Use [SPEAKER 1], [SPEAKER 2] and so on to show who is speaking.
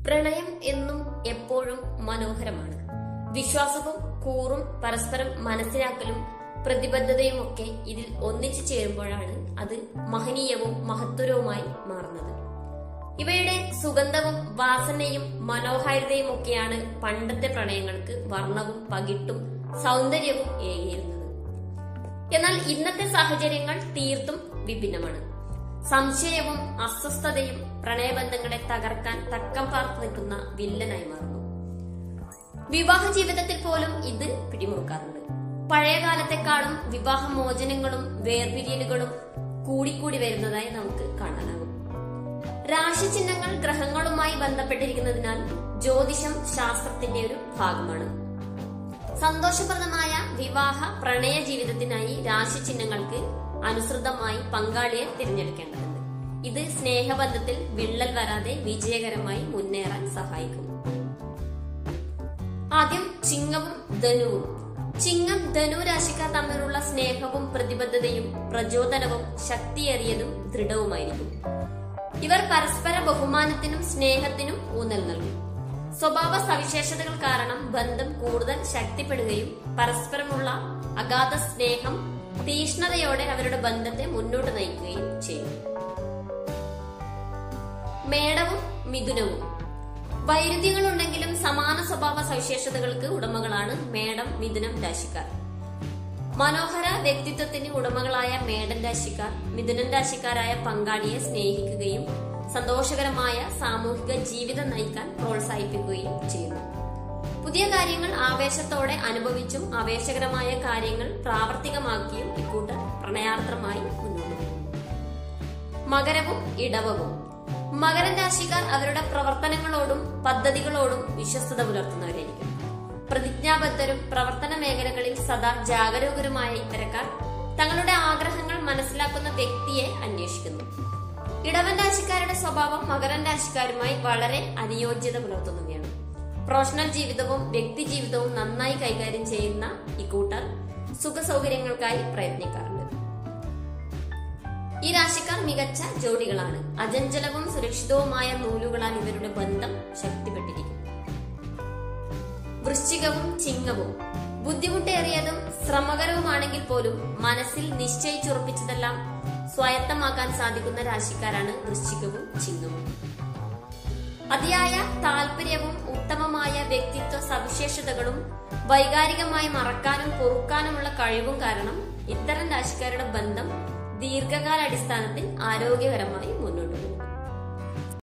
[SPEAKER 1] പ്രണയം എന്നും എപ്പോഴും മനോഹരമാണ് വിശ്വാസവും കൂറും പരസ്പരം മനസ്സിലാക്കലും പ്രതിബദ്ധതയും ഒക്കെ ഇതിൽ ഒന്നിച്ചു ചേരുമ്പോഴാണ് അത് മഹനീയവും മഹത്വരവുമായി മാറുന്നത് ഇവയുടെ സുഗന്ധവും വാസനയും മനോഹാരിതയും ഒക്കെയാണ് പണ്ടത്തെ പ്രണയങ്ങൾക്ക് വർണ്ണവും പകിട്ടും സൗന്ദര്യവും ഏകിയിരുന്നത് എന്നാൽ ഇന്നത്തെ സാഹചര്യങ്ങൾ തീർത്തും വിഭിന്നമാണ് സംശയവും അസ്വസ്ഥതയും പ്രണയബന്ധങ്ങളെ തകർക്കാൻ തക്കം പാർത്ത് നിൽക്കുന്ന വില്ലനായി മാറുന്നു വിവാഹ ജീവിതത്തിൽ പോലും ഇത് പിടിമുറുക്കാറുണ്ട് പഴയ കാലത്തെക്കാളും വിവാഹമോചനങ്ങളും വേർപിരിയലുകളും കൂടിക്കൂടി വരുന്നതായി നമുക്ക് കാണാനാകും രാശിചിഹ്നങ്ങൾ ഗ്രഹങ്ങളുമായി ബന്ധപ്പെട്ടിരിക്കുന്നതിനാൽ ജ്യോതിഷം ശാസ്ത്രത്തിന്റെ ഒരു ഭാഗമാണ് സന്തോഷപ്രദമായ വിവാഹ പ്രണയ ജീവിതത്തിനായി രാശിചിഹ്നങ്ങൾക്ക് അനുസൃതമായി പങ്കാളിയെ തിരഞ്ഞെടുക്കേണ്ടതുണ്ട് ഇത് സ്നേഹബന്ധത്തിൽ വിള്ളൽ വരാതെ വിജയകരമായി മുന്നേറാൻ സഹായിക്കും ആദ്യം ചിങ്ങവും ധനുവും ചിങ്ങം ധനു രാശിക്കാർ തമ്മിലുള്ള സ്നേഹവും പ്രതിബദ്ധതയും പ്രചോദനവും ശക്തിയേറിയതും ദൃഢവുമായിരിക്കും ഇവർ പരസ്പര ബഹുമാനത്തിനും സ്നേഹത്തിനും ഊന്നൽ നൽകും സ്വഭാവ സവിശേഷതകൾ കാരണം ബന്ധം കൂടുതൽ ശക്തിപ്പെടുകയും പരസ്പരമുള്ള അഗാധ സ്നേഹം തീഷ്ണതയോടെ അവരുടെ ബന്ധത്തെ മുന്നോട്ട് നയിക്കുകയും ചെയ്യും മേടവും മിഥുനവും വൈരുദ്ധ്യങ്ങളുണ്ടെങ്കിലും സമാന സ്വഭാവ സവിശേഷതകൾക്ക് ഉടമകളാണ് മേടം മിഥുനം രാശിക്കാർ മനോഹര വ്യക്തിത്വത്തിന് ഉടമകളായ മേടൻ രാശിക്കാർ മിഥുനൻ രാശിക്കാരായ പങ്കാളിയെ സ്നേഹിക്കുകയും സന്തോഷകരമായ സാമൂഹിക ജീവിതം നയിക്കാൻ പ്രോത്സാഹിപ്പിക്കുകയും ചെയ്യുന്നു പുതിയ കാര്യങ്ങൾ ആവേശത്തോടെ അനുഭവിച്ചും ആവേശകരമായ കാര്യങ്ങൾ പ്രാവർത്തികമാക്കിയും ഇക്കൂട്ടർ പ്രണയാർദ്രമായി മുന്നോട്ട് പോകും മകരവും ഇടവവും മകരൻ രാശിക്കാർ അവരുടെ പ്രവർത്തനങ്ങളോടും പദ്ധതികളോടും വിശ്വസ്തത പുലർത്തുന്നവരായിരിക്കും പ്രതിജ്ഞാബദ്ധരും പ്രവർത്തന മേഖലകളിൽ സദാ ജാഗരൂകരുമായ ഇത്തരക്കാർ തങ്ങളുടെ ആഗ്രഹങ്ങൾ മനസ്സിലാക്കുന്ന വ്യക്തിയെ അന്വേഷിക്കുന്നു ഇടവൻ രാശിക്കാരുടെ സ്വഭാവം മകരൻ രാശിക്കാരുമായി വളരെ അനുയോജ്യത പുലർത്തുന്നവയാണ് പ്രൊഫഷണൽ ജീവിതവും വ്യക്തി ജീവിതവും നന്നായി കൈകാര്യം ചെയ്യുന്ന ഇക്കൂട്ടർ സുഖ സൗകര്യങ്ങൾക്കായി പ്രയത്നിക്കാറുണ്ട് ഈ രാശിക്കാർ മികച്ച ജോഡികളാണ് അജഞ്ചലവും സുരക്ഷിതവുമായ നൂലുകളാൽ ഇവരുടെ ബന്ധം ശക്തിപ്പെട്ടിരിക്കും വൃശ്ചികവും ചിങ്ങവും ബുദ്ധിമുട്ടേറിയതും ശ്രമകരവുമാണെങ്കിൽ പോലും മനസ്സിൽ നിശ്ചയിച്ചുറപ്പിച്ചതെല്ലാം സ്വായത്തമാക്കാൻ സാധിക്കുന്ന രാശിക്കാരാണ് വൃശ്ചികവും ചിങ്ങവും അതിയായ താല്പര്യവും ഉത്തമമായ വ്യക്തിത്വ സവിശേഷതകളും വൈകാരികമായി മറക്കാനും പൊറുക്കാനുമുള്ള കഴിവും കാരണം ഇത്തരം രാശിക്കാരുടെ ബന്ധം ദീർഘകാല അടിസ്ഥാനത്തിൽ ആരോഗ്യകരമായി മുന്നോട്ട്